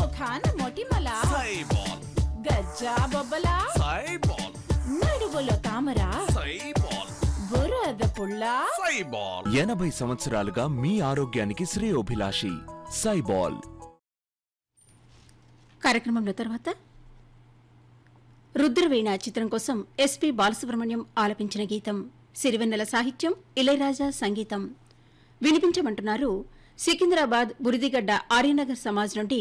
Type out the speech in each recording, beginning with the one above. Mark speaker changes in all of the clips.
Speaker 1: ముఖాన మొటిమల
Speaker 2: సైబాల్
Speaker 1: గజ్జా బొబ్బల
Speaker 2: సైబాల్
Speaker 1: నడువులో తామర
Speaker 2: సైబాల్
Speaker 1: బురద పుల్ల
Speaker 2: సైబాల్
Speaker 3: ఎనభై సంవత్సరాలుగా మీ ఆరోగ్యానికి శ్రేయోభిలాషి సైబాల్
Speaker 4: కార్యక్రమంలో తర్వాత రుద్రవీణ చిత్రం కోసం ఎస్పి బాలసుబ్రహ్మణ్యం ఆలపించిన గీతం సిరివెన్నెల సాహిత్యం ఇళయరాజా సంగీతం వినిపించమంటున్నారు సికింద్రాబాద్ బురిదిగడ్డ ఆర్యనగర్ సమాజ్ నుండి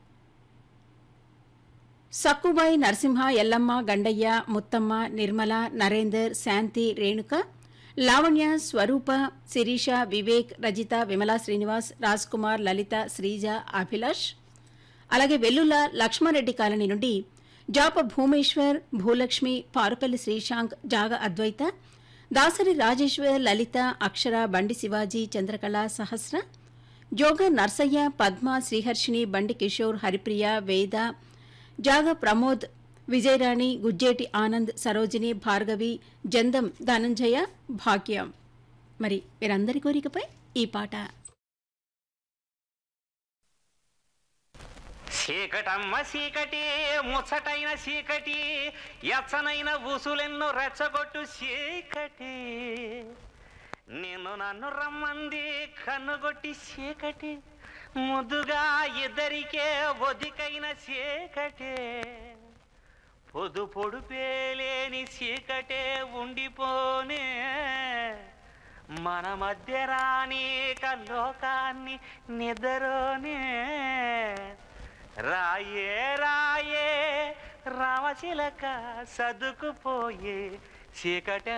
Speaker 4: సక్కుబాయి నరసింహ ఎల్లమ్మ గండయ్య ముత్తమ్మ నిర్మల నరేందర్ శాంతి రేణుక లావణ్య స్వరూప శిరీష వివేక్ రజిత విమలా శ్రీనివాస్ రాజ్ కుమార్ లలిత శ్రీజ అభిలాష్ అలాగే వెల్లుల లక్ష్మారెడ్డి కాలనీ నుండి జాప భూమేశ్వర్ భూలక్ష్మి పారుపల్లి శ్రీశాంక్ జాగ అద్వైత దాసరి రాజేశ్వర్ లలిత అక్షర బండి శివాజీ చంద్రకళ సహస్ర జోగ నర్సయ్య పద్మ శ్రీహర్షిణి బండి కిషోర్ హరిప్రియ వేద జాగ ప్రమోద్ విజయరాణి గుజ్జేటి ఆనంద్ సరోజిని భార్గవి జందం ధనంజయ భాగ్యం మరి వీరందరి కోరికపై ఈ పాట
Speaker 5: చీకటమ్మ చీకటి ముచ్చటైన చీకటి ఎచ్చనైన ఉసులెన్నో రెచ్చగొట్టు చీకటి నిన్ను నన్ను రమ్మంది కన్నుగొట్టి చీకటి ముద్దుగా ఇద్దరికే ఒదికైన చీకటే పొదు పొడుపేలేని చీకటే ఉండిపోనే మన మధ్య రానీక లోకాన్ని నిద్రనే రాయే రాయే రామచిలక సదుకుపోయే చీకట